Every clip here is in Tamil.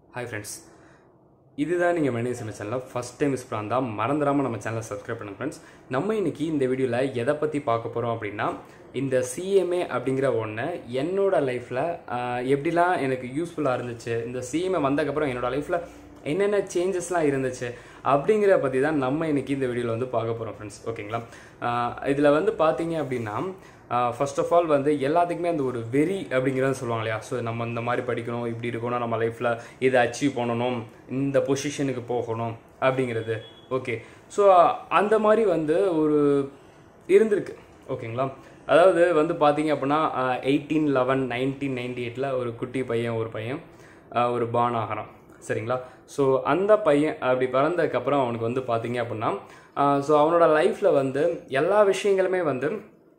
ஹாய் ஃப்ரெண்ட்ஸ் இதுதான் நீங்கள் மணி சில சேனலில் ஃபஸ்ட் டைம் மிஸ் பண்ணா மறந்துடாமல் நம்ம சேனலை சப்ஸ்கிரைப் பண்ணுங்க ஃப்ரெண்ட்ஸ் நம்ம இன்னைக்கு இந்த வீடியோவில் எதை பற்றி பார்க்க போகிறோம் அப்படின்னா இந்த சிஎம்ஏ அப்படிங்கிற ஒன்று என்னோட லைஃப்பில் எப்படிலாம் எனக்கு யூஸ்ஃபுல்லாக இருந்துச்சு இந்த சிஎம்ஏ வந்ததுக்கப்புறம் என்னோட லைஃப்பில் என்னென்ன சேஞ்சஸ்லாம் இருந்துச்சு அப்படிங்கிற பற்றி தான் நம்ம இன்னைக்கு இந்த வீடியோவில் வந்து பார்க்க போகிறோம் ஃப்ரெண்ட்ஸ் ஓகேங்களா இதில் வந்து பார்த்தீங்க அப்படின்னா ஃபர்ஸ்ட் ஆஃப் ஆல் வந்து எல்லாத்துக்குமே அந்த ஒரு வெறி அப்படிங்கிறத சொல்லுவாங்க இல்லையா ஸோ நம்ம இந்த மாதிரி படிக்கணும் இப்படி இருக்கணும் நம்ம லைஃப்பில் இதை அச்சீவ் பண்ணணும் இந்த பொசிஷனுக்கு போகணும் அப்படிங்கிறது ஓகே ஸோ அந்த மாதிரி வந்து ஒரு இருந்திருக்கு ஓகேங்களா அதாவது வந்து பார்த்தீங்க அப்படின்னா எயிட்டீன் லெவன் நைன்டீன் நைன்டி எயிட்டில் ஒரு குட்டி பையன் ஒரு பையன் ஆஹ் ஒரு பான் ஆகிறான் சரிங்களா ஸோ அந்த பையன் அப்படி பிறந்ததுக்கப்புறம் அவனுக்கு வந்து பார்த்தீங்க அப்படின்னா ஸோ அவனோட லைஃப்பில் வந்து எல்லா விஷயங்களுமே வந்து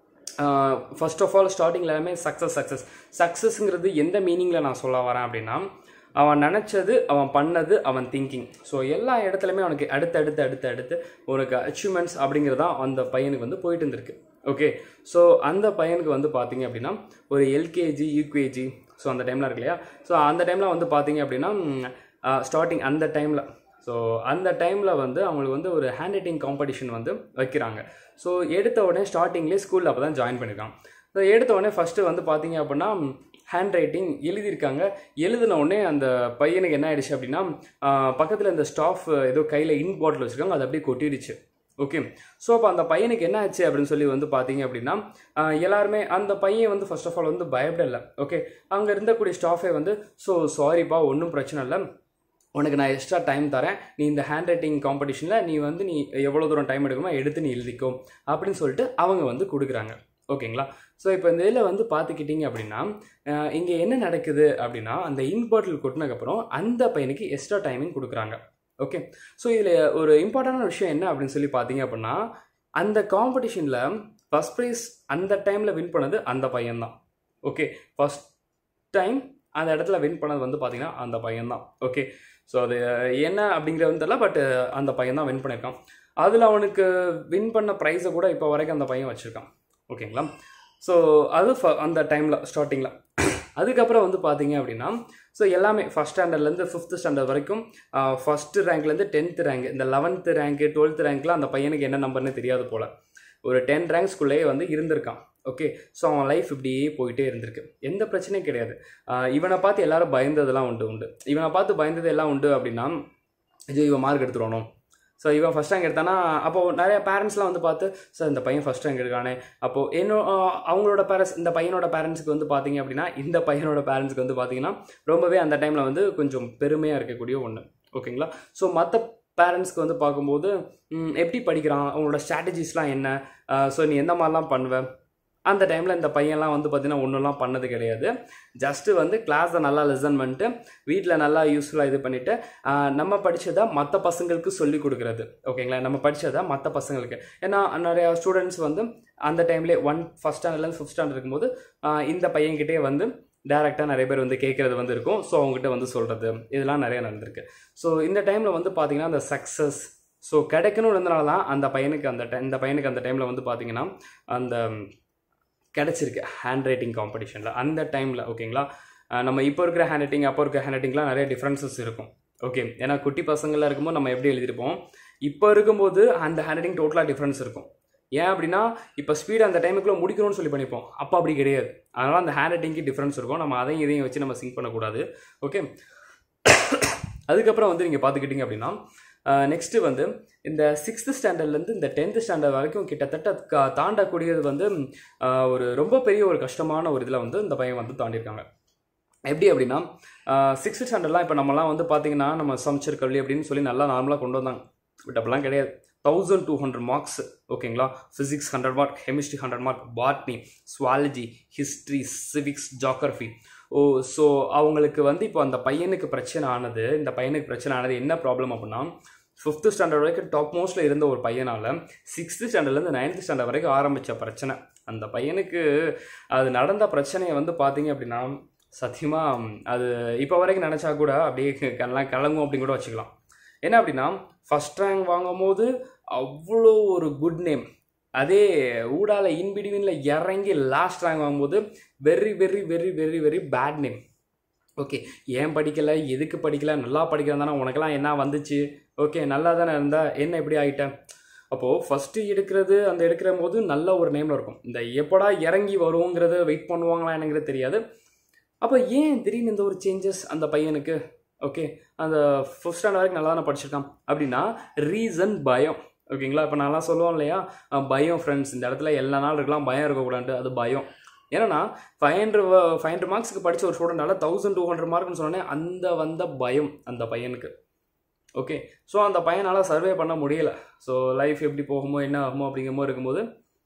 ஃபர்ஸ்ட் ஆஃப் ஆல் ஸ்டார்டிங்கில் எல்லாமே சக்ஸஸ் சக்ஸஸ் சக்ஸஸ்ங்கிறது எந்த மீனிங்கில் நான் சொல்ல வரேன் அப்படின்னா அவன் நினச்சது அவன் பண்ணது அவன் திங்கிங் ஸோ எல்லா இடத்துலையுமே அவனுக்கு அடுத்து அடுத்து அடுத்து அடுத்து உனக்கு அச்சீவ்மெண்ட்ஸ் அப்படிங்கிறது தான் அந்த பையனுக்கு வந்து போயிட்டு இருந்திருக்கு ஓகே ஸோ அந்த பையனுக்கு வந்து பார்த்தீங்க அப்படின்னா ஒரு எல்கேஜி யூகேஜி ஸோ அந்த டைம்லாம் இருக்கு இல்லையா ஸோ அந்த டைமில் வந்து பார்த்தீங்க அப்படின்னா ஸ்டார்டிங் அந்த டைமில் ஸோ அந்த டைமில் வந்து அவங்களுக்கு வந்து ஒரு ஹேண்ட் ரைட்டிங் காம்படிஷன் வந்து வைக்கிறாங்க ஸோ எடுத்த உடனே ஸ்டார்டிங்லேயே ஸ்கூலில் அப்போ தான் ஜாயின் பண்ணியிருக்கான் ஸோ எடுத்த உடனே ஃபஸ்ட்டு வந்து பார்த்தீங்க அப்படின்னா ஹேண்ட் ரைட்டிங் எழுதியிருக்காங்க எழுதின உடனே அந்த பையனுக்கு என்ன ஆயிடுச்சு அப்படின்னா பக்கத்தில் இந்த ஸ்டாஃப் ஏதோ கையில் இன் பாட்டில் வச்சுருக்காங்க அது அப்படியே கொட்டிடுச்சு ஓகே ஸோ அப்போ அந்த பையனுக்கு என்ன ஆச்சு அப்படின்னு சொல்லி வந்து பார்த்தீங்க அப்படின்னா ஆஹ் எல்லாருமே அந்த பையன் வந்து ஃபர்ஸ்ட் ஆஃப் ஆல் வந்து பயப்படலை ஓகே அங்கே இருந்தக்கூடிய ஸ்டாஃபே வந்து ஸோ சாரிப்பா ஒன்றும் பிரச்சனை இல்லை உனக்கு நான் எக்ஸ்ட்ரா டைம் தரேன் நீ இந்த ஹேண்ட் ரைட்டிங் காம்படிஷனில் நீ வந்து நீ எவ்வளோ தூரம் டைம் எடுக்குமோ எடுத்து நீ எழுதிக்கோ அப்படின்னு சொல்லிட்டு அவங்க வந்து கொடுக்குறாங்க ஓகேங்களா ஸோ இப்போ இந்த இதில் வந்து பார்த்துக்கிட்டிங்க அப்படின்னா இங்கே என்ன நடக்குது அப்படின்னா அந்த இன்பாட்டில் கொட்டினதுக்கப்புறம் அந்த பையனுக்கு எக்ஸ்ட்ரா டைமிங் கொடுக்குறாங்க ஓகே ஸோ இதில் ஒரு இம்பார்ட்டண்டான விஷயம் என்ன அப்படின்னு சொல்லி பார்த்தீங்க அப்படின்னா அந்த காம்படிஷனில் ஃபஸ்ட் ப்ரைஸ் அந்த டைமில் வின் பண்ணது அந்த பையன்தான் ஓகே ஃபஸ்ட் டைம் அந்த இடத்துல வின் பண்ணது வந்து பார்த்தீங்கன்னா அந்த பையன்தான் ஓகே ஸோ அது என்ன அப்படிங்கிறது வந்து தெரியல பட் அந்த பையன் தான் வின் பண்ணியிருக்கான் அதில் அவனுக்கு வின் பண்ண ப்ரைஸை கூட இப்போ வரைக்கும் அந்த பையன் வச்சுருக்கான் ஓகேங்களா ஸோ அது ஃப அந்த டைமில் ஸ்டார்டிங்கில் அதுக்கப்புறம் வந்து பார்த்தீங்க அப்படின்னா ஸோ எல்லாமே ஃபஸ்ட் ஸ்டாண்டர்ட்லேருந்து ஃபிஃப்த் ஸ்டாண்டர்ட் வரைக்கும் ஃபஸ்ட்டு ரேங்க்லேருந்து டென்த்து ரேங்க் இந்த லெவன்த்து ரேங்க்கு டுவெல்த்து ரேங்க்லாம் அந்த பையனுக்கு என்ன நம்பர்னு தெரியாது போல் ஒரு டென் ரேங்க்ஸ்குள்ளேயே வந்து இருந்திருக்கான் ஓகே ஸோ அவன் லைஃப் இப்படியே போயிட்டே இருந்திருக்கு எந்த பிரச்சனையும் கிடையாது இவனை பார்த்து எல்லாரும் பயந்ததெல்லாம் உண்டு உண்டு இவனை பார்த்து பயந்தது எல்லாம் உண்டு அப்படின்னா ஐயோ இவன் மார்க் எடுத்துருவானோ ஸோ இவன் ஃபஸ்ட் ரேங்க் எடுத்தானா அப்போது நிறைய பேரண்ட்ஸ்லாம் வந்து பார்த்து சார் இந்த பையன் ஃபஸ்ட் ரேங்க் எடுக்கானே அப்போது என்னோ அவங்களோட பேரண்ட்ஸ் இந்த பையனோட பேரண்ட்ஸுக்கு வந்து பார்த்தீங்க அப்படின்னா இந்த பையனோட பேரண்ட்ஸ்க்கு வந்து பார்த்தீங்கன்னா ரொம்பவே அந்த டைமில் வந்து கொஞ்சம் பெருமையாக இருக்கக்கூடிய ஒன்று ஓகேங்களா ஸோ மற்ற பேரண்ட்ஸ்க்கு வந்து பார்க்கும்போது எப்படி படிக்கிறான் அவங்களோட ஸ்ட்ராட்டஜிஸ்லாம் என்ன ஸோ நீ எந்த மாதிரிலாம் பண்ணுவேன் அந்த டைமில் இந்த பையன்லாம் வந்து பார்த்தீங்கன்னா ஒன்றுலாம் பண்ணது கிடையாது ஜஸ்ட்டு வந்து கிளாஸை நல்லா லெசன் பண்ணிட்டு வீட்டில் நல்லா யூஸ்ஃபுல்லாக இது பண்ணிவிட்டு நம்ம படித்ததை மற்ற பசங்களுக்கு சொல்லி கொடுக்குறது ஓகேங்களா நம்ம படித்ததை மற்ற பசங்களுக்கு ஏன்னா நிறையா ஸ்டூடெண்ட்ஸ் வந்து அந்த டைம்லேயே ஒன் ஃபஸ்ட் ஸ்டாண்டர்ட்லேருந்து ஃபிஃப்த் ஸ்டாண்டர்ட் இருக்கும்போது இந்த பையன்கிட்டே வந்து டேரெக்டாக நிறைய பேர் வந்து கேட்குறது வந்து இருக்கும் ஸோ அவங்ககிட்ட வந்து சொல்கிறது இதெல்லாம் நிறைய நடந்திருக்கு ஸோ இந்த டைமில் வந்து பார்த்திங்கன்னா அந்த சக்ஸஸ் ஸோ கிடைக்கணும்னு இருந்தனால தான் அந்த பையனுக்கு அந்த டைம் இந்த பையனுக்கு அந்த டைமில் வந்து பார்த்திங்கன்னா அந்த கிடச்சிருக்கு ஹேண்ட் ரைட்டிங் காம்படிஷனில் அந்த டைமில் ஓகேங்களா நம்ம இப்போ இருக்கிற ஹேண்ட் ரைட்டிங் அப்போ இருக்கிற ஹேண்ட் ரைட்டிங்லாம் நிறைய டிஃப்ரென்சஸ் இருக்கும் ஓகே ஏன்னா குட்டி பசங்களாக இருக்கும்போது நம்ம எப்படி எழுதிருப்போம் இப்போ இருக்கும்போது அந்த ஹேண்ட் ரைட்டிங் டோட்டலாக டிஃப்ரென்ஸ் இருக்கும் ஏன் அப்படின்னா இப்போ ஸ்பீடு அந்த டைமுக்குள்ளே முடிக்கணும்னு சொல்லி பண்ணிப்போம் அப்போ அப்படி கிடையாது அதனால் அந்த ஹேண்ட் ரைட்டிங்க்கு டிஃப்ரென்ஸ் இருக்கும் நம்ம அதையும் இதையும் வச்சு நம்ம சிங்க் பண்ணக்கூடாது ஓகே அதுக்கப்புறம் வந்து நீங்கள் பார்த்துக்கிட்டிங்க அப்படின்னா நெக்ஸ்ட்டு வந்து இந்த சிக்ஸ்த்து ஸ்டாண்டர்ட்லேருந்து இந்த டென்த்து ஸ்டாண்டர்ட் வரைக்கும் கிட்டத்தட்ட தாண்டக்கூடியது வந்து ஒரு ரொம்ப பெரிய ஒரு கஷ்டமான ஒரு இதில் வந்து இந்த பையன் வந்து தாண்டியிருக்காங்க எப்படி அப்படின்னா சிக்ஸ்த் ஸ்டாண்டர்ட்லாம் இப்போ நம்மலாம் வந்து பார்த்தீங்கன்னா நம்ம சமைச்சர் கல்வி அப்படின்னு சொல்லி நல்லா நார்மலாக கொண்டு வந்தாங்க பட் அப்படிலாம் கிடையாது தௌசண்ட் டூ ஹண்ட்ரட் மார்க்ஸ் ஓகேங்களா physics hundred mark chemistry hundred mark botany zoology history civics geography oh so அவங்களுக்கு வந்து இப்போ அந்த பையனுக்கு பிரச்சனை ஆனது இந்த பையனுக்கு பிரச்சனை ஆனது என்ன ப்ராப்ளம் அப்படின்னா ஃபிஃப்த்து ஸ்டாண்டர்ட் வரைக்கும் டாப் மோஸ்ட்டில் இருந்த ஒரு பையனால் சிக்ஸ்த்து ஸ்டாண்டர்ட்லேருந்து நைன்த்து ஸ்டாண்டர்ட் வரைக்கும் ஆரம்பித்த பிரச்சனை அந்த பையனுக்கு அது நடந்த பிரச்சனையை வந்து பார்த்தீங்க அப்படின்னா சத்தியமாக அது இப்போ வரைக்கும் நினச்சா கூட அப்படியே கல்லாம் கலங்கும் அப்படின்னு கூட வச்சுக்கலாம் என்ன அப்படின்னா ஃபஸ்ட் ரேங்க் வாங்கும் போது அவ்வளோ ஒரு குட் நேம் அதே ஊடால இன்பிடிவினில் இறங்கி லாஸ்ட் ரேங்க் வாங்கும்போது very very very very very bad name okay ஏன் படிக்கலை எதுக்கு படிக்கல நல்லா படிக்கிறேன் தானே உனக்கெல்லாம் என்ன வந்துச்சு ஓகே நல்லா தானே இருந்தா என்ன இப்படி ஆகிட்டேன் அப்போது ஃபஸ்ட்டு எடுக்கிறது அந்த எடுக்கிற போது நல்ல ஒரு நேமில் இருக்கும் இந்த எப்படா இறங்கி வருவோங்கிறத வெயிட் பண்ணுவாங்களா என்னங்கிறது தெரியாது அப்போ ஏன் திடீர்னு இந்த ஒரு சேஞ்சஸ் அந்த பையனுக்கு ஓகே அந்த ஃபிஃப்த் ஸ்டாண்டர்ட் வரைக்கும் நல்லா தானே படிச்சிருக்கான் அப்படின்னா ரீசன் பயம் ஓகேங்களா இப்போ நான்லாம் சொல்லுவோம் இல்லையா அஹ் பயம் ஃப்ரெண்ட்ஸ் இந்த இடத்துல எல்லா நாள் இருக்கலாம் பயம் இருக்கக்கூடாது அது பயம் ஏன்னா ஃபைவ் ஹண்ட்ரட் ஃபைவ் ஹண்ட்ரட் மார்க்ஸ்க்கு படித்த ஒரு ஸ்டூடெண்டால தௌசண்ட் டூ ஹண்ட்ரட் மார்க்னு சொன்னோன்னே அந்த வந்த பயம் அந்த பையனுக்கு ஓகே ஸோ அந்த பையனால் சர்வே பண்ண முடியல ஸோ லைஃப் எப்படி போகுமோ என்ன ஆகுமோ அப்படிங்கும்போது இருக்கும்போது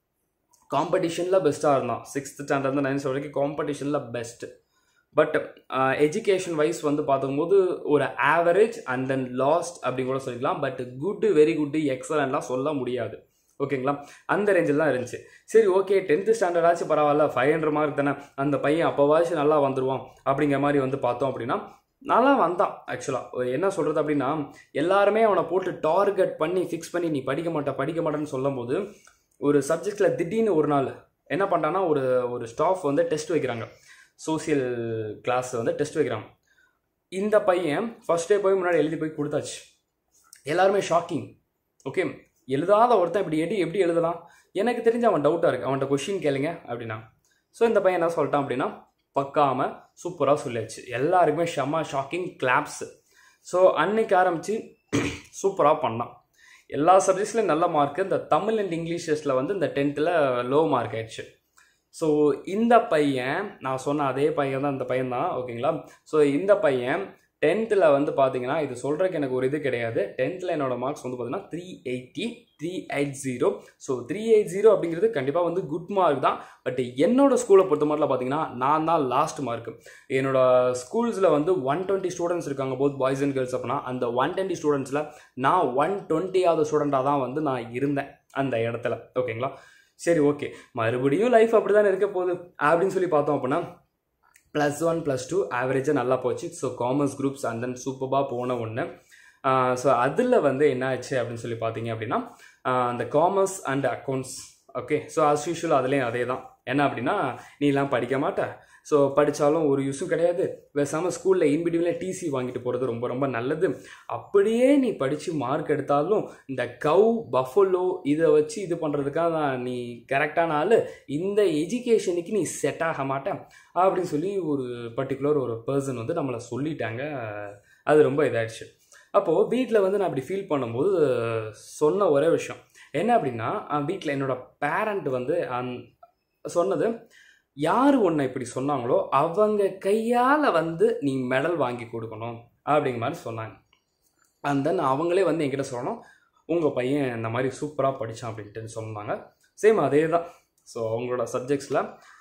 காம்படிஷனில் பெஸ்ட்டாக இருந்தான் சிக்ஸ்த் ஸ்டாண்டர்ட் நைன்த் வரைக்கும் காம்படிஷனில் பெஸ்ட்டு பட் எஜுகேஷன் வைஸ் வந்து பார்க்கும்போது ஒரு ஆவரேஜ் அண்ட் தென் லாஸ்ட் அப்படின்னு கூட சொல்லிக்கலாம் பட் குட்டு வெரி குட்டு எக்ஸலண்ட்லாம் சொல்ல முடியாது ஓகேங்களா அந்த ரேஞ்சில் தான் இருந்துச்சு சரி ஓகே டென்த்து ஸ்டாண்டர்ட் ஆச்சு பரவாயில்ல ஃபைவ் ஹண்ட்ரட் மார்க் தானே அந்த பையன் அப்போவாச்சும் நல்லா வந்துடுவான் அப்படிங்கிற மாதிரி வந்து பார்த்தோம் அப்படின்னா நல்லா வந்தான் ஆக்சுவலாக என்ன சொல்கிறது அப்படின்னா எல்லாருமே அவனை போட்டு டார்கெட் பண்ணி ஃபிக்ஸ் பண்ணி நீ படிக்க மாட்ட படிக்க மாட்டேன்னு சொல்லும்போது ஒரு சப்ஜெக்டில் திடீர்னு ஒரு நாள் என்ன பண்ணுறான்னா ஒரு ஒரு ஸ்டாஃப் வந்து டெஸ்ட் வைக்கிறாங்க சோசியல் கிளாஸ் வந்து டெஸ்ட் வைக்கிறாங்க இந்த பையன் ஃபர்ஸ்ட் டே போய் முன்னாடி எழுதி போய் கொடுத்தாச்சு எல்லாருமே ஷாக்கிங் ஓகே எழுதாத ஒருத்தன் இப்படி எடி எப்படி எழுதலாம் எனக்கு தெரிஞ்ச அவன் டவுட்டாக இருக்குது அவன்கிட்ட கொஷின் கேளுங்க அப்படின்னா ஸோ இந்த பையன் என்ன சொல்லிட்டான் அப்படின்னா பக்காம சூப்பராக சொல்லியாச்சு எல்லாருக்குமே ஷமா ஷாக்கிங் கிளாப்ஸு ஸோ அன்னைக்கு ஆரம்பித்து சூப்பராக பண்ணான் எல்லா சப்ஜெக்ட்ஸ்லையும் நல்ல மார்க்கு இந்த தமிழ் அண்ட் இங்கிலீஷ் டெஸ்ட்டில் வந்து இந்த டென்த்தில் லோ மார்க் ஆயிடுச்சு ஸோ இந்த பையன் நான் சொன்ன அதே பையன் தான் இந்த பையன் தான் ஓகேங்களா ஸோ இந்த பையன் டென்த்தில் வந்து பார்த்தீங்கன்னா இது சொல்கிறதுக்கு எனக்கு ஒரு இது கிடையாது டென்த்தில் என்னோட மார்க்ஸ் வந்து பார்த்தீங்கன்னா three eighty three eight zero so three eight zero அப்படிங்கிறது கண்டிப்பாக வந்து குட் மார்க் தான் பட் என்னோட ஸ்கூலை பொறுத்த மாதிரிலாம் பார்த்தீங்கன்னா நான் தான் லாஸ்ட் மார்க் என்னோட ஸ்கூல்ஸில் வந்து ஒன் டுவெண்ட்டி ஸ்டூடெண்ட்ஸ் இருக்காங்க போத் பாய்ஸ் அண்ட் கேர்ள்ஸ் அப்படின்னா அந்த ஒன் டுவெண்ட்டி ஸ்டூடெண்ட்ஸில் நான் ஒன் டுவெண்ட்டியாவது ஸ்டூடெண்ட்டாக தான் வந்து நான் இருந்தேன் அந்த இடத்துல ஓகேங்களா சரி ஓகே மறுபடியும் லைஃப் அப்படி தானே இருக்க போகுது அப்படின்னு சொல்லி பார்த்தோம் அப்படின்னா ப்ளஸ் ஒன் ப்ளஸ் டூ ஆவரேஜாக நல்லா போச்சு so commerce groups and then சூப்பராக போன ஒன்று ஸோ அதில் வந்து என்ன ஆச்சு அப்படின்னு சொல்லி பார்த்தீங்க அப்படின்னா ஆஹ் அந்த commerce and accounts okay so as usual அதுலேயும் அதே தான் என்ன அப்படின்னா நீலாம் படிக்க மாட்ட ஸோ படித்தாலும் ஒரு யூஸும் கிடையாது பேசாமல் ஸ்கூலில் இன்பிடிவில் டிசி வாங்கிட்டு போகிறது ரொம்ப ரொம்ப நல்லது அப்படியே நீ படித்து மார்க் எடுத்தாலும் இந்த கவ் பஃபலோ இதை வச்சு இது பண்ணுறதுக்காக நீ கரெக்டான ஆள் இந்த எஜுகேஷனுக்கு நீ செட் ஆக மாட்டேன் அப்படின்னு சொல்லி ஒரு பர்டிகுலர் ஒரு பர்சன் வந்து நம்மளை சொல்லிட்டாங்க அது ரொம்ப இதாகிடுச்சு அப்போது வீட்டில் வந்து நான் அப்படி ஃபீல் பண்ணும்போது சொன்ன ஒரே விஷயம் என்ன அப்படின்னா வீட்டில் என்னோட பேரண்ட் வந்து அந் சொன்னது யார் உன்னை இப்படி சொன்னாங்களோ அவங்க கையால் வந்து நீ மெடல் வாங்கி கொடுக்கணும் அப்படிங்கிற மாதிரி சொன்னாங்க அண்ட் தென் அவங்களே வந்து என்கிட்ட சொல்லணும் உங்கள் பையன் இந்த மாதிரி சூப்பராக படித்தான் அப்படின்ட்டு சொன்னாங்க சேம் அதே தான் ஸோ அவங்களோட சப்ஜெக்ட்ஸில்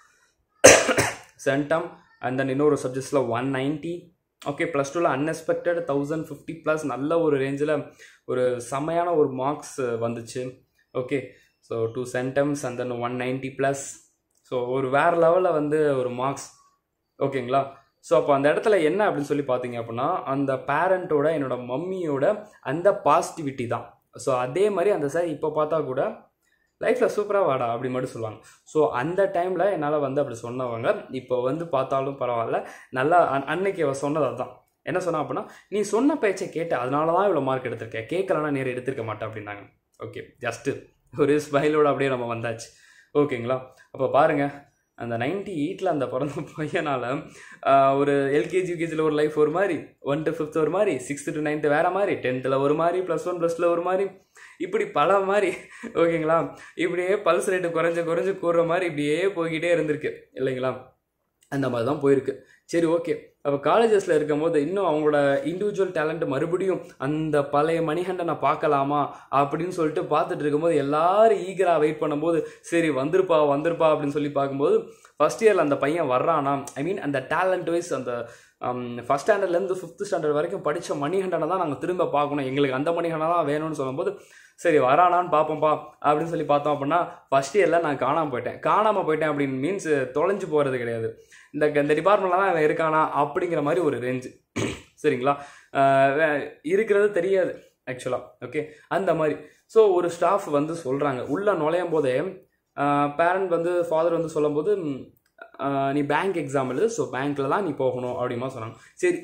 சென்டம் அண்ட் தென் இன்னொரு சப்ஜெக்ட்ஸில் ஒன் நைன்ட்டி ஓகே ப்ளஸ் டூவில் அன்எக்ஸ்பெக்டட் தௌசண்ட் ஃபிஃப்டி ப்ளஸ் நல்ல ஒரு ரேஞ்சில் ஒரு செம்மையான ஒரு மார்க்ஸ் வந்துச்சு okay so two centums and then one ninety plus so ஒரு வேறு லெவலில் வந்து ஒரு மார்க்ஸ் ஓகேங்களா ஸோ அப்போ அந்த இடத்துல என்ன அப்படின்னு சொல்லி பார்த்தீங்க அப்படின்னா அந்த பேரண்ட்டோட என்னோட மம்மியோட அந்த பாசிட்டிவிட்டி தான் ஸோ அதே மாதிரி அந்த சார் இப்போ பார்த்தா கூட லைஃப்பில் சூப்பராக வாடா அப்படி மட்டும் சொல்லுவாங்க ஸோ அந்த டைமில் என்னால் வந்து அப்படி சொன்னவங்க இப்போ வந்து பார்த்தாலும் பரவாயில்ல நல்லா அன் அன்னைக்கு அவ சொன்னது அதுதான் என்ன சொன்னா அப்படின்னா நீ சொன்ன பேச்சை கேட்ட அதனால தான் இவ்வளோ மார்க் எடுத்திருக்கேன் கேட்கலன்னா நேரம் எடுத்திருக்க மாட்டேன் அப்படின்னாங்க ஓகே ஜஸ்ட்டு ஒரு ஸ்மைலோட அப்படியே நம்ம வந்தாச்சு ஓகேங்களா அப்போ பாருங்கள் அந்த நைன்டி எயிட்டில் அந்த பிறந்த பையனால் ஒரு எல்கேஜி யூகேஜியில் ஒரு லைஃப் ஒரு மாதிரி ஒன் டு ஃபிஃப்த் ஒரு மாதிரி சிக்ஸ்த்து டு நைன்த்து வேறு மாதிரி டென்த்தில் ஒரு மாதிரி ப்ளஸ் ஒன் ப்ளஸ் டூவில் ஒரு மாதிரி இப்படி பல மாதிரி ஓகேங்களா இப்படியே பல்ஸ் ரேட்டு குறைஞ்ச குறைஞ்சு கூடுற மாதிரி இப்படியே போய்கிட்டே இருந்திருக்கு இல்லைங்களா அந்த மாதிரி தான் போயிருக்கு சரி ஓகே அப்போ காலேஜஸில் இருக்கும்போது இன்னும் அவங்களோட இண்டிவிஜுவல் டேலண்ட் மறுபடியும் அந்த பழைய மணிகண்டனை பார்க்கலாமா அப்படின்னு சொல்லிட்டு பார்த்துட்டு இருக்கும்போது எல்லாரும் ஈகராக வெயிட் பண்ணும்போது சரி வந்திருப்பா வந்திருப்பா அப்படின்னு சொல்லி பார்க்கும்போது ஃபஸ்ட் இயரில் அந்த பையன் வர்றானா ஐ மீன் அந்த டேலண்ட் வைஸ் அந்த ஃபஸ்ட் ஸ்டாண்டர்ட்லேருந்து ஃபிஃப்த் ஸ்டாண்டர்ட் வரைக்கும் படித்த மணிகண்டனை தான் நாங்கள் திரும்ப பார்க்கணும் எங்களுக்கு அந்த மணிகண்டனை தான் வேணும்னு சொல்லும்போது சரி வரானான்னு பார்ப்போம்ப்பா அப்படின்னு சொல்லி பார்த்தோம் அப்படின்னா ஃபஸ்ட் இயரில் நான் காணாமல் போயிட்டேன் காணாமல் போயிட்டேன் அப்படின்னு மீன்ஸ் தொலைஞ்சு போகிறது கிடையாது இந்த இந்த டிபார்ட்மெண்ட்டில் தான் அவன் இருக்கானா அப்படிங்கிற மாதிரி ஒரு ரேஞ்சு சரிங்களா இருக்கிறது தெரியாது ஆக்சுவலாக ஓகே அந்த மாதிரி ஸோ ஒரு ஸ்டாஃப் வந்து சொல்கிறாங்க உள்ளே நுழையும் போதே பேரண்ட் வந்து ஃபாதர் வந்து சொல்லும்போது நீ பேங்க் எக்ஸாம் எழுது ஸோ பேங்க்கில் தான் நீ போகணும் அப்படிமா சொன்னாங்க சரி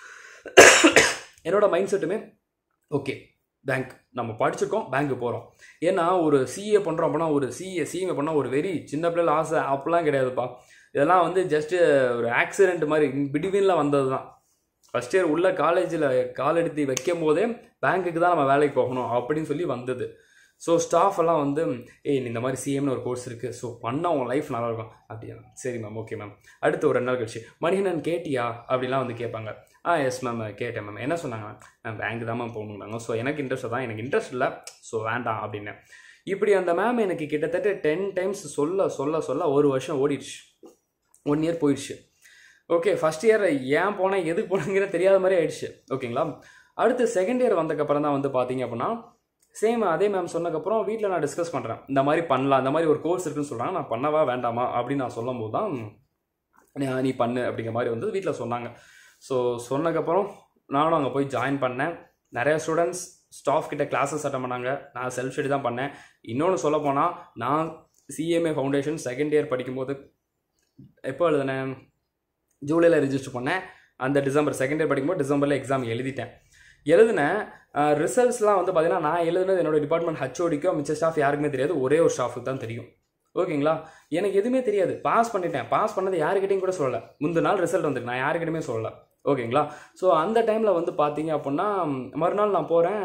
என்னோட மைண்ட் செட்டுமே ஓகே பேங்க் நம்ம படிச்சிருக்கோம் பேங்க்கு போகிறோம் ஏன்னா ஒரு சிஏ பண்ணுறோம் அப்படின்னா ஒரு சிஏ சிஏ பண்ணால் ஒரு வெரி சின்ன பிள்ளைல ஆசை அப்படிலாம் கிடையாதுப்பா இதெல்லாம் வந்து ஜஸ்ட்டு ஒரு ஆக்சிடென்ட் மாதிரி பிட்வீனில் வந்தது தான் ஃபஸ்ட் இயர் உள்ள காலேஜில் கால் எடுத்து வைக்கும் போதே பேங்க்குக்கு தான் நம்ம வேலைக்கு போகணும் அப்படின்னு சொல்லி வந்தது ஸோ ஸ்டாஃப் எல்லாம் வந்து ஏய் இந்த மாதிரி சிஎம்னு ஒரு கோர்ஸ் இருக்குது ஸோ பண்ணால் உங்கள் லைஃப் நல்லாயிருக்கும் அப்படியா சரி மேம் ஓகே மேம் அடுத்து ஒரு ரெண்டு நாள் கழிச்சு மணிகண்டன் கேட்டியா அப்படிலாம் வந்து கேட்பாங்க ஆ எஸ் மேம் கேட்டேன் மேம் என்ன சொன்னாங்க மேம் பேங்க் தான் மேம் போகணுங்கிறாங்க ஸோ எனக்கு இன்ட்ரெஸ்ட் தான் எனக்கு இன்ட்ரெஸ்ட் இல்லை ஸோ வேண்டாம் அப்படின்னு இப்படி அந்த மேம் எனக்கு கிட்டத்தட்ட டென் டைம்ஸ் சொல்ல சொல்ல சொல்ல ஒரு வருஷம் ஓடிடுச்சு ஒன் இயர் போயிடுச்சு ஓகே ஃபஸ்ட் இயர் ஏன் போனேன் எதுக்கு போனேங்கிற தெரியாத மாதிரி ஆயிடுச்சு ஓகேங்களா அடுத்து செகண்ட் இயர் வந்ததுக்கப்புறம் தான் வந்து பார்த்தீங்க அப்படின்னா சேம் அதே மேம் சொன்னதுக்கப்புறம் வீட்டில் நான் டிஸ்கஸ் பண்ணுறேன் இந்த மாதிரி பண்ணலாம் இந்த மாதிரி ஒரு கோர்ஸ் இருக்குன்னு சொல்கிறாங்க நான் பண்ணவா வேண்டாமா அப்படின்னு நான் சொல்லும் போது தான் நீ- நீ பண்ணு அப்படிங்கிற மாதிரி வந்து வீட்டில் சொன்னாங்க ஸோ சொன்னதுக்கப்புறம் நானும் அங்கே போய் ஜாயின் பண்ணேன் நிறைய ஸ்டூடெண்ட்ஸ் ஸ்டாஃப் கிட்ட கிளாஸஸ் அட்டன் பண்ணாங்க நான் செல்ஃப் ஸ்டடி தான் பண்ணேன் இன்னொன்று சொல்ல போனால் நான் சிஎம்ஏ ஃபவுண்டேஷன் செகண்ட் இயர் படிக்கும்போது எப்போ எழுதினேன் ஜூலையில் ரிஜிஸ்டர் பண்ணேன் அந்த டிசம்பர் செகண்ட் இயர் படிக்கும்போது டிசம்பரில் எக்ஸாம் எழுதிட்டேன் எழுதினேன் ரிசல்ட்ஸ்லாம் வந்து பார்த்தீங்கன்னா நான் எழுதுனது என்னோட டிபார்ட்மெண்ட் ஹச்ஓடிக்கோ மிச்ச ஸ்டாஃப் யாருக்குமே தெரியாது ஒரே ஒரு ஸ்டாஃபுக்கு தான் தெரியும் ஓகேங்களா எனக்கு எதுவுமே தெரியாது பாஸ் பண்ணிட்டேன் பாஸ் பண்ணது யாருக்கிட்டையும் கூட சொல்லலை முந்தின நாள் ரிசல்ட் வந்துருக்கு நான் யாருக்கிட்டையுமே சொல்லலை ஓகேங்களா ஸோ அந்த டைமில் வந்து பார்த்தீங்க அப்படின்னா மறுநாள் நான் போகிறேன்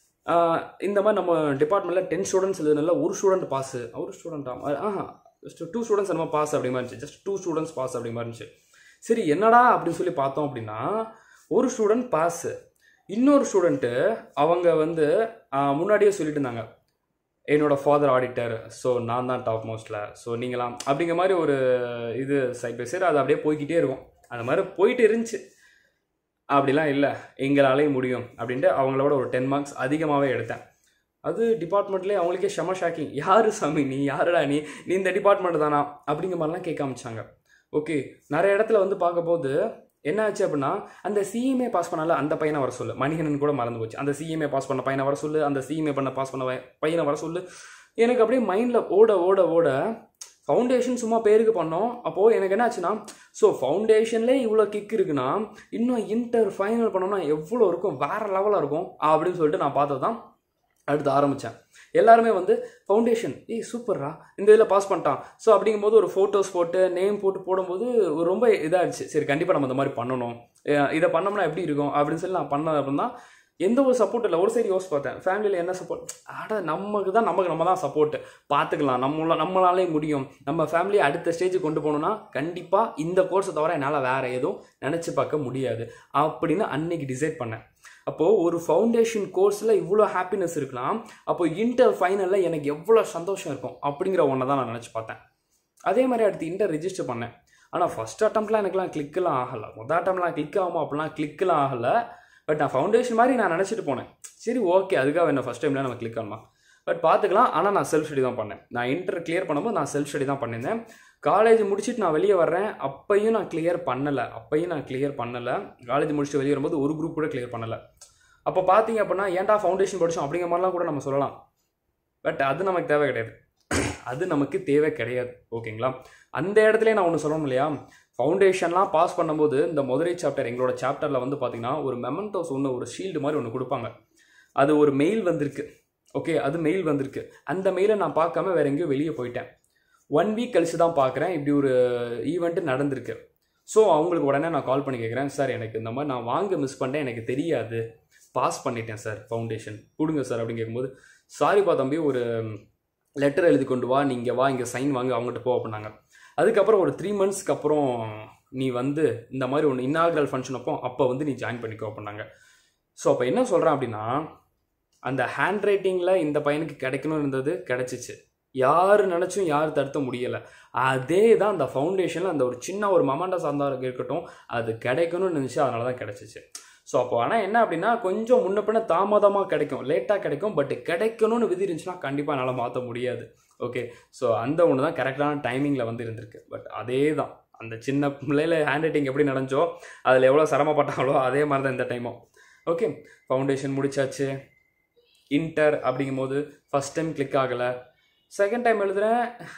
இந்த மாதிரி நம்ம டிபார்ட்மெண்ட்டில் டென் ஸ்டூடெண்ட்ஸ் எழுதுனால ஒரு ஸ்டூடெண்ட் பாஸ் ஒரு ஸ்டூடெண்ட்டா ஆஹா ஜஸ்ட் டூ ஸ்டூடெண்ட்ஸ் என்னமோ பாஸ் அப்படி மாதிரி இருந்துச்சு ஜஸ்ட் டூ ஸ்டூடெண்ட்ஸ் பாஸ் அப்படி மாதிரி இருந்துச்சு சரி என்னடா அப்படின்னு சொல்லி பார்த்தோம் அப்படின்னா ஒரு ஸ்டூடெண்ட் பாஸ் இன்னொரு ஸ்டூடெண்ட்டு அவங்க வந்து ஆஹ், முன்னாடியே சொல்லிட்டு இருந்தாங்க என்னோட ஃபாதர் ஆடிட்டர் ஸோ நான் தான் டாப் மோஸ்ட்டில் ஸோ நீங்களாம் அப்படிங்கிற மாதிரி ஒரு இது சைட் பை சைடு அது அப்படியே போய்க்கிட்டே இருக்கும் அந்த மாதிரி போயிட்டு இருந்துச்சு அப்படிலாம் இல்லை எங்களாலேயும் முடியும் அப்படின்ட்டு அவங்களோட ஒரு டென் மார்க்ஸ் அதிகமாகவே எடுத்தேன் அது டிபார்ட்மெண்ட்லேயே அவங்களுக்கே செம ஷாக்கிங் யாரு சாமி நீ யாருடா நீ நீ இந்த டிபார்ட்மெண்ட் தானா அப்படிங்கிற மாதிரிலாம் கேட்க ஆரம்பிச்சாங்க ஓகே நிறைய இடத்துல வந்து பார்க்கும்போது என்ன ஆச்சு அப்படின்னா அந்த சிஎம்ஏ பாஸ் பண்ணால அந்த பையனை வர சொல்லு மணிகண்டன் கூட மறந்து போச்சு அந்த சிஎம்ஏ பாஸ் பண்ண பையனை வர சொல்லு அந்த சிஎம்ஏ பண்ண பாஸ் பண்ண பைய- பையனை வர சொல்லு எனக்கு அப்படியே மைண்டில் ஓட ஓட ஓட ஃபவுண்டேஷன் சும்மா பேருக்கு பண்ணோம் அப்போது எனக்கு என்ன ஆச்சுன்னா ஸோ ஃபவுண்டேஷன்லேயே இவ்வளோ கிக் இருக்குன்னா இன்னும் இன்டர் ஃபைனல் பண்ணோம்னா எவ்வளோ இருக்கும் வேற லெவலாக இருக்கும் அப்படின்னு சொல்லிட்டு நான் பார்த்தது தான் அடுத்து ஆரம்பித்தேன் எல்லாருமே வந்து ஃபவுண்டேஷன் ஏய் சூப்பர்ரா இந்த இதில் பாஸ் பண்ணிட்டான் ஸோ அப்படிங்கும்போது ஒரு ஃபோட்டோஸ் போட்டு நேம் போட்டு போடும்போது ஒரு ரொம்ப இதாகிடுச்சு சரி கண்டிப்பாக நம்ம இந்த மாதிரி பண்ணணும் அஹ் இதை பண்ணோம்னா எப்படி இருக்கும் அப்படின்னு சொல்லி நான் பண்ணது அப்படின்னா எந்த ஒரு சப்போர்ட் இல்லை ஒரு சைடு யோசிச்சு பார்த்தேன் ஃபேமிலியில் என்ன சப்போர்ட் ஆட நமக்கு தான் நமக்கு நம்ம தான் சப்போர்ட் பார்த்துக்கலாம் நம்மள நம்மளாலே முடியும் நம்ம ஃபேமிலியை அடுத்த ஸ்டேஜுக்கு கொண்டு போகணும்னா கண்டிப்பாக இந்த கோர்ஸை தவிர என்னால் வேற எதுவும் நினச்சி பார்க்க முடியாது அப்படின்னு அன்னைக்கு டிசைட் பண்ணேன் அப்போது ஒரு ஃபவுண்டேஷன் கோர்ஸில் இவ்வளோ ஹாப்பினஸ் இருக்கலாம் அப்போ இன்டர் ஃபைனலில் எனக்கு எவ்வளோ சந்தோஷம் இருக்கும் அப்படிங்கிற ஒன்றை தான் நான் நினச்சி பார்த்தேன் அதே மாதிரி அடுத்து இன்டர் ரிஜிஸ்டர் பண்ணேன் ஆனால் ஃபஸ்ட் அட்டம்ப்ட்லாம் எனக்குலாம் கிளிக்கெலாம் ஆகலை மொதல் அட்டம்ப்ட்லாம் கிளிக் ஆகுமா அப்படிலாம் கிளிக்கெலாம் ஆகலை பட் நான் ஃபவுண்டேஷன் மாதிரி நான் நினச்சிட்டு போனேன் சரி ஓகே அதுக்காக என்ன ஃபஸ்ட் டைமில் நம்ம கிளிக் ஆகணுமா பட் பார்த்துக்கலாம் ஆனால் நான் செல்ஃப் ஸ்டடி தான் பண்ணேன் நான் இன்டர் கிளியர் பண்ணும்போது நான் செல்ஃப் ஸ்டடி தான் பண்ணியிருந்தேன் காலேஜ் முடிச்சுட்டு நான் வெளியே வர்றேன் அப்பையும் நான் கிளியர் பண்ணலை அப்பையும் நான் கிளியர் பண்ணலை காலேஜ் முடிச்சுட்டு வெளியே வரும்போது ஒரு குரூப் கூட கிளியர் பண்ணலை அப்போ பார்த்தீங்க அப்படின்னா ஏன்டா ஃபவுண்டேஷன் படித்தோம் அப்படிங்கிற மாதிரிலாம் கூட நம்ம சொல்லலாம் பட் அது நமக்கு தேவை கிடையாது அது நமக்கு தேவை கிடையாது ஓகேங்களா அந்த இடத்துல நான் ஒன்று சொல்லணும் இல்லையா ஃபவுண்டேஷன்லாம் பாஸ் பண்ணும்போது இந்த மதுரை சாப்டர் எங்களோட சாப்டரில் வந்து பார்த்தீங்கன்னா ஒரு மெமெண்டோஸ் ஒன்று ஒரு ஷீல்டு மாதிரி ஒன்று கொடுப்பாங்க அது ஒரு மெயில் வந்திருக்கு ஓகே அது மெயில் வந்திருக்கு அந்த மெயிலை நான் பார்க்காம வேற எங்கேயோ வெளியே போயிட்டேன் ஒன் வீக் கழிச்சு தான் பார்க்குறேன் இப்படி ஒரு ஈவெண்ட்டு நடந்திருக்கு ஸோ அவங்களுக்கு உடனே நான் கால் பண்ணி கேட்குறேன் சார் எனக்கு இந்த மாதிரி நான் வாங்க மிஸ் பண்ணிட்டேன் எனக்கு தெரியாது பாஸ் பண்ணிட்டேன் சார் ஃபவுண்டேஷன் கொடுங்க சார் அப்படின்னு கேட்கும்போது சாரிப்பா தம்பி ஒரு லெட்டர் எழுதி கொண்டு வா நீ இங்கே வா இங்கே சைன் வாங்க அவங்ககிட்ட போ அப்படின்னாங்க அதுக்கப்புறம் ஒரு த்ரீ மந்த்ஸ்க்கு அப்புறம் நீ வந்து இந்த மாதிரி ஒன்று இன்னாகரல் ஃபங்க்ஷன் அப்போ அப்போ வந்து நீ ஜாயின் பண்ணிக்கோ அப்படின்னாங்க ஸோ அப்போ என்ன சொல்கிறேன் அப்படின்னா அந்த ஹேண்ட் ரைட்டிங்கில் இந்த பையனுக்கு கிடைக்கணும்னு இருந்தது கிடைச்சிச்சு யார் நினச்சும் யார் தடுத்த முடியலை அதே தான் அந்த ஃபவுண்டேஷனில் அந்த ஒரு சின்ன ஒரு மமாண்டா சார்ந்தா இருக்கட்டும் அது கிடைக்கணும்னு நினச்சி அதனால தான் கிடைச்சிச்சு ஸோ அப்போ ஆனால் என்ன அப்படின்னா கொஞ்சம் முன்ன பின்ன தாமதமாக கிடைக்கும் லேட்டாக கிடைக்கும் பட் கிடைக்கணும்னு விதி இருந்துச்சுன்னா கண்டிப்பாக என்னால் மாற்ற முடியாது ஓகே ஸோ அந்த ஒன்று தான் கரெக்டான டைமிங்கில் வந்து இருந்திருக்கு பட் அதே தான் அந்த சின்ன பிள்ளையில ஹேண்ட் ரைட்டிங் எப்படி நடந்துச்சோ அதில் எவ்வளோ சிரமப்பட்டாங்களோ அதே மாதிரி தான் இந்த டைமும் ஓகே ஃபவுண்டேஷன் முடிச்சாச்சு இன்டர் அப்படிங்கும்போது ஃபஸ்ட் டைம் கிளிக் ஆகலை செகண்ட் டைம் எழுதுறேன்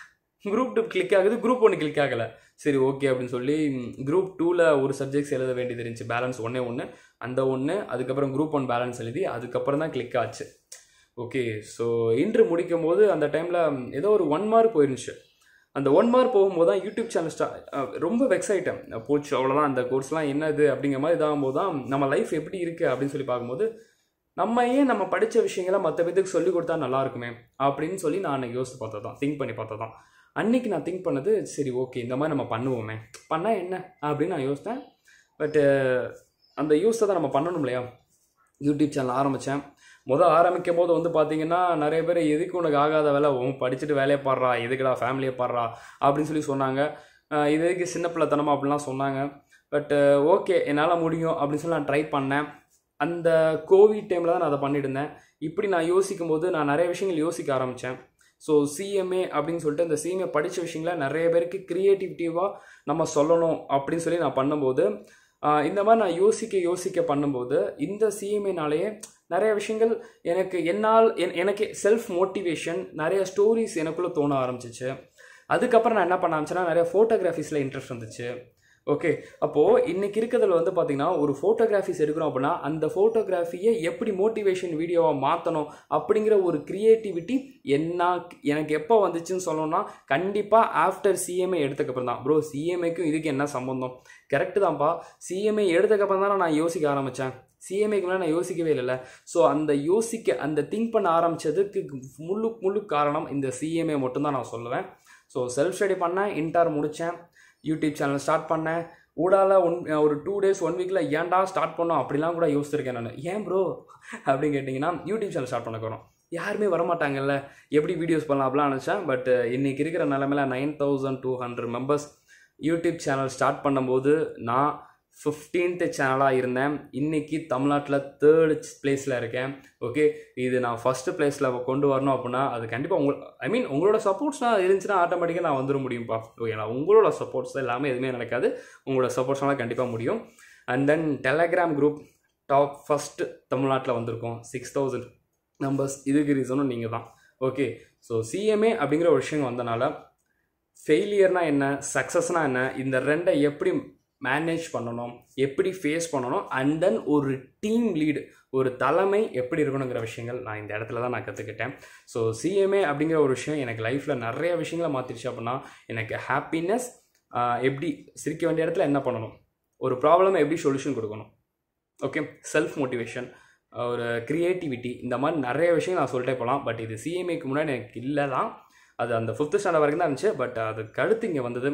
குரூப் டூ கிளிக் ஆகுது குரூப் ஒன்று கிளிக் ஆகலை சரி ஓகே அப்படின்னு சொல்லி குரூப் டூவில் ஒரு சப்ஜெக்ட்ஸ் எழுத வேண்டியது இருந்துச்சு பேலன்ஸ் ஒன்றே ஒன்று அந்த ஒன்று அதுக்கப்புறம் குரூப் ஒன் பேலன்ஸ் எழுதி அதுக்கப்புறம் தான் கிளிக் ஆச்சு ஓகே ஸோ இன்று முடிக்கும் போது அந்த டைமில் ஏதோ ஒரு ஒன் மார்க் போயிருந்துச்சு அந்த ஒன் மார்க் போகும்போது தான் யூடியூப் சேனல் ஸ்டா அஹ் ரொம்ப வெக்ஸ் ஆகிட்டேன் போச்சு அவ்வளோதான் அந்த கோர்ஸ்லாம் என்னது அப்படிங்கிற மாதிரி இதாகும்போது தான் நம்ம லைஃப் எப்படி இருக்குது அப்படின்னு சொல்லி பார்க்கும்போது நம்ம ஏன் நம்ம படித்த விஷயங்களை மற்ற பேத்துக்கு சொல்லி கொடுத்தா நல்லா இருக்குமே அப்படின்னு சொல்லி நான் அன்னைக்கு யோசித்து பார்த்தது தான் திங்க் பண்ணி பார்த்தது தான் அன்னைக்கு நான் திங்க் பண்ணது சரி ஓகே இந்த மாதிரி நம்ம பண்ணுவோமே பண்ணால் என்ன அப்படின்னு நான் யோசித்தேன் பட்டு அந்த யூஸை தான் நம்ம பண்ணணும் இல்லையா யூடியூப் சேனல் ஆரம்பித்தேன் முதல் ஆரம்பிக்கும் போது வந்து பார்த்தீங்கன்னா நிறைய பேர் எதுக்கு உனக்கு ஆகாத வேலை உன் படிச்சுட்டு வேலையை பாடுறா எதுக்குடா ஃபேமிலியை பாடுறா அப்படின்னு சொல்லி சொன்னாங்க அஹ் இது எதுக்கு சின்ன பிள்ளைத்தனமா அப்படிலாம் சொன்னாங்க பட்டு ஓகே என்னால் முடியும் அப்படின்னு சொல்லி நான் ட்ரை பண்ணேன் அந்த கோவிட் டைமில் தான் நான் அதை பண்ணிட்டு இருந்தேன் இப்படி நான் யோசிக்கும் போது நான் நிறைய விஷயங்கள் யோசிக்க ஆரம்பித்தேன் ஸோ சிஎம்ஏ அப்படின்னு சொல்லிட்டு இந்த சிஎம்ஏ படித்த விஷயங்களை நிறைய பேருக்கு க்ரியேட்டிவிட்டிவாக நம்ம சொல்லணும் அப்படின்னு சொல்லி நான் பண்ணும்போது ஆஹ் இந்த மாதிரி நான் யோசிக்க யோசிக்க பண்ணும்போது இந்த சிஎம்ஏனாலேயே நிறைய விஷயங்கள் எனக்கு என்னால் என் எனக்கு செல்ஃப் மோட்டிவேஷன் நிறைய ஸ்டோரிஸ் எனக்குள்ளே தோண ஆரம்பிச்சிச்சு அதுக்கப்புறம் நான் என்ன பண்ண ஆரம்பிச்சேன்னா நிறைய ஃபோட்டோகிராஃபிஸில் இன்ட்ரெஸ்ட் வந்துச்சு ஓகே அப்போது இன்னைக்கு இருக்கிறதுல வந்து பார்த்தீங்கன்னா ஒரு ஃபோட்டோகிராஃபிஸ் எடுக்கிறோம் அப்படின்னா அந்த ஃபோட்டோகிராஃபியை எப்படி மோட்டிவேஷன் வீடியோவாக மாற்றணும் அப்படிங்கிற ஒரு க்ரியேட்டிவிட்டி என்ன எனக்கு எப்போ வந்துச்சுன்னு சொல்லணும்னா கண்டிப்பாக ஆஃப்டர் சிஎம்ஏ எடுத்தக்கப்புறம் தான் ப்ரோ சிஎம்ஏக்கும் இதுக்கு என்ன சம்பந்தம் கரெக்டு தான்ப்பா சிஎம்ஏ எடுத்தக்கப்புறம் தானே நான் யோசிக்க ஆரம்பித்தேன் சிஎம்ஏக்கு மேலே நான் யோசிக்கவே இல்லைல்ல ஸோ அந்த யோசிக்க அந்த திங்க் பண்ண ஆரம்பித்ததுக்கு முழு முழு காரணம் இந்த சிஎம்ஏ மட்டும்தான் நான் சொல்லுவேன் ஸோ செல்ஃப் ஸ்டடி பண்ணேன் இன்டார் முடித்தேன் யூடியூப் சேனல் ஸ்டார்ட் பண்ணேன் ஊடால ஒன் ஒரு டூ டேஸ் ஒன் வீக்கில் ஏன்டா ஸ்டார்ட் பண்ணோம் அப்படிலாம் கூட யோசிச்சிருக்கேன் நான் ஏன் ப்ரோ அப்படின்னு கேட்டிங்கன்னா யூடியூப் சேனல் ஸ்டார்ட் பண்ண போகிறோம் யாருமே வரமாட்டாங்கல்ல எப்படி வீடியோஸ் பண்ணலாம் அப்படிலாம் நினச்சேன் பட் இன்னைக்கு இருக்கிற நிலமையில nine thousand two hundred members YouTube channel start பண்ணும்போது நான் ஃபிஃப்டீன்த் சேனலாக இருந்தேன் இன்னைக்கு தமிழ்நாட்டில் தேர்டு பிளேஸில் இருக்கேன் ஓகே இது நான் ஃபஸ்ட்டு பிளேஸில் கொண்டு வரணும் அப்படின்னா அது கண்டிப்பாக உங்கள் ஐ மீன் உங்களோட சப்போர்ட்ஸ்லாம் இருந்துச்சுன்னா ஆட்டோமேட்டிக்காக நான் வந்துட முடியும்ப்பா ஓகேங்களா உங்களோட சப்போர்ட்ஸ் எல்லாமே எதுவுமே நடக்காது உங்களோட சப்போர்ட்ஸ்லாம் கண்டிப்பாக முடியும் and then Telegram group top first தமிழ்நாட்டில் வந்திருக்கோம் சிக்ஸ் தௌசண்ட் நம்பர்ஸ் இதுக்கு ரீசனும் நீங்கள் தான் ஓகே ஸோ சிஎம்ஏ அப்படிங்கிற ஒரு விஷயம் வந்தனால ஃபெயிலியர்னா என்ன சக்ஸஸ்னா என்ன இந்த ரெண்டை எப்படி மேனேஜ் பண்ணணும் எப்படி ஃபேஸ் பண்ணணும் அண்ட் தென் ஒரு டீம் லீடு ஒரு தலைமை எப்படி இருக்கணுங்கிற விஷயங்கள் நான் இந்த இடத்துல தான் நான் கற்றுக்கிட்டேன் ஸோ சிஎம்ஏ அப்படிங்கிற ஒரு விஷயம் எனக்கு லைஃப்பில் நிறைய விஷயங்களை மாற்றிடுச்சு அப்படின்னா எனக்கு ஹாப்பினஸ் எப்படி சிரிக்க வேண்டிய இடத்துல என்ன பண்ணணும் ஒரு ப்ராப்ளம் எப்படி சொல்யூஷன் கொடுக்கணும் ஓகே செல்ஃப் மோட்டிவேஷன் ஒரு க்ரியேட்டிவிட்டி இந்த மாதிரி நிறைய விஷயம் நான் சொல்லிட்டே போகலாம் பட் இது சிஎம்ஏக்கு முன்னாடி எனக்கு இல்லை தான் அது அந்த ஃபிஃப்த்து ஸ்டாண்டர்ட் வரைக்கும் தான் இருந்துச்சு பட் அதுக்கு அடுத்து இங்கே வந்தது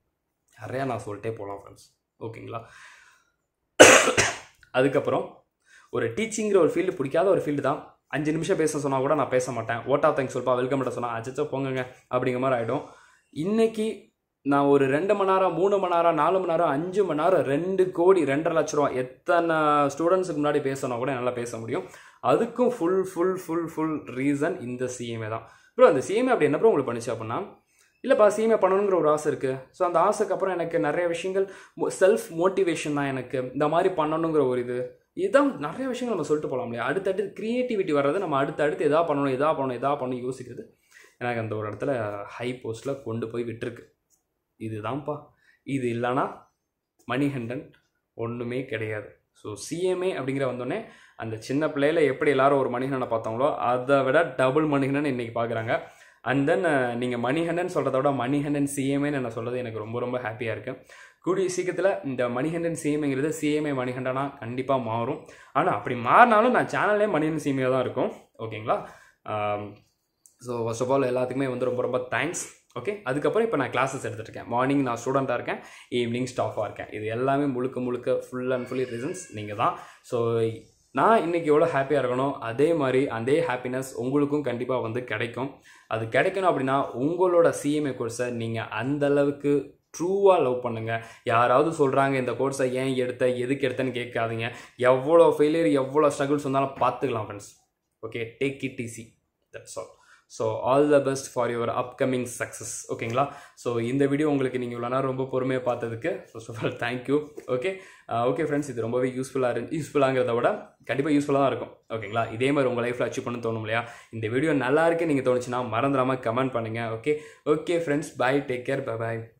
நிறையா நான் சொல்லிட்டே போகலாம் ஃப்ரெண்ட்ஸ் ஓகேங்களா அதுக்கப்புறம் ஒரு டீச்சிங்கிற ஒரு ஃபீல்டு பிடிக்காத ஒரு ஃபீல்டு தான் அஞ்சு நிமிஷம் பேச சொன்னால் கூட நான் பேச மாட்டேன் ஓட்டா தேங்க்ஸ் சொல்ப்பா வெல்கம் பண்ண சொன்னால் அச்சச்சோ போங்கங்க அப்படிங்கிற மாதிரி ஆகிடும் இன்னைக்கு நான் ஒரு ரெண்டு மணி நேரம் மூணு மணி நேரம் நாலு மணி நேரம் அஞ்சு மணி நேரம் ரெண்டு கோடி ரெண்டரை லட்ச ரூபா எத்தனை ஸ்டூடெண்ட்ஸுக்கு முன்னாடி பேசணும் கூட என்னால் பேச முடியும் அதுக்கும் full full full full reason இந்த சிஎம்ஏ தான் ப்ரோ அந்த சிஎம்ஏ அப்படி என்ன ப்ரோ உங்களுக்கு பண்ணிச்சு அப்படின்னா இல்லைப்பா சிஎம்ஏ பண்ணணுங்கிற ஒரு ஆசை இருக்குது ஸோ அந்த ஆசைக்கு அப்புறம் எனக்கு நிறைய விஷயங்கள் செல்ஃப் மோட்டிவேஷன் தான் எனக்கு இந்த மாதிரி பண்ணணுங்கிற ஒரு இது இதுதான் நிறைய விஷயங்கள் நம்ம சொல்லிட்டு போகலாம் இல்லையா அடுத்தடுத்து க்ரியேட்டிவிட்டி வர்றது நம்ம அடுத்தடுத்து எதா பண்ணணும் எதா பண்ணணும் எதா பண்ணணும் யோசிக்கிறது எனக்கு அந்த ஒரு இடத்துல ஹை போஸ்ட்டில் கொண்டு போய் விட்டுருக்கு இதுதான்ப்பா இது இல்லைன்னா மணிகண்டன் ஒன்றுமே கிடையாது ஸோ சிஎம்ஏ அப்படிங்கிற வந்தோடனே அந்த சின்ன பிள்ளையில எப்படி எல்லாரும் ஒரு மணிகண்டனை பார்த்தாங்களோ அதை விட டபுள் மணிகண்டன் இன்றைக்கி பார்க்குறாங்க அண்ட் தென் நீங்கள் மணிகண்டன் சொல்கிறத விட மணிகண்டன் சிஎம்ஏன்னு என்ன சொல்கிறது எனக்கு ரொம்ப ரொம்ப ஹாப்பியாக இருக்குது கூடிய சீக்கிரத்தில் இந்த மணிகண்டன் சிஎம்ஏங்கிறது சிஎம்ஏ மணிகண்டனா கண்டிப்பாக மாறும் ஆனால் அப்படி மாறினாலும் நான் சேனல்லே மணிகண்டன் சிஎம்ஏ தான் இருக்கும் ஓகேங்களா ஸோ ஃபர்ஸ்ட் ஆஃப் ஆல் எல்லாத்துக்குமே வந்து ரொம்ப ரொம்ப தேங்க்ஸ் ஓகே அதுக்கப்புறம் இப்போ நான் கிளாஸஸ் எடுத்துகிட்டு இருக்கேன் மார்னிங் நான் ஸ்டூடெண்ட்டாக இருக்கேன் ஈவினிங் ஸ்டாஃபாக இருக்கேன் இது எல்லாமே முழுக்க முழுக்க ஃபுல் அண்ட் ஃபுல்லி ரீசன்ஸ் நீங்கள் தான் ஸோ நான் இன்றைக்கி எவ்வளோ ஹாப்பியாக இருக்கணும் அதே மாதிரி அதே ஹாப்பினஸ் உங்களுக்கும் கண்டிப்பாக வந்து கிடைக்கும் அது கிடைக்கணும் அப்படின்னா உங்களோட சிஎம்ஏ கோர்ஸை நீங்கள் அந்த அளவுக்கு ட்ரூவாக லவ் பண்ணுங்கள் யாராவது சொல்கிறாங்க இந்த கோர்ஸை ஏன் எடுத்த எதுக்கு எடுத்தேன்னு கேட்காதீங்க எவ்வளோ ஃபெயிலியர் எவ்வளோ ஸ்ட்ரகிள்ஸ் வந்தாலும் பார்த்துக்கலாம் friends okay take it easy that's all so all the best for your upcoming success ஓகேங்களா ஸோ இந்த வீடியோ உங்களுக்கு நீங்கள் இவ்வளோ நேரம் ரொம்ப பொறுமையாக பார்த்ததுக்கு first of all thank you okay okay friends இது ரொம்பவே யூஸ்ஃபுல்லாக இருந்து யூஸ்ஃபுல்லாங்கிறத விட கண்டிப்பாக யூஸ்ஃபுல்லாக தான் இருக்கும் ஓகேங்களா இதே மாதிரி உங்கள் லைஃப்பில் அச்சீவ் பண்ண தோணும் இல்லையா இந்த வீடியோ நல்லா இருக்கு நீங்கள் தோணுச்சுன்னா மறந்துடாமல் கமெண்ட் பண்ணுங்கள் okay okay friends bye take care bye பாய்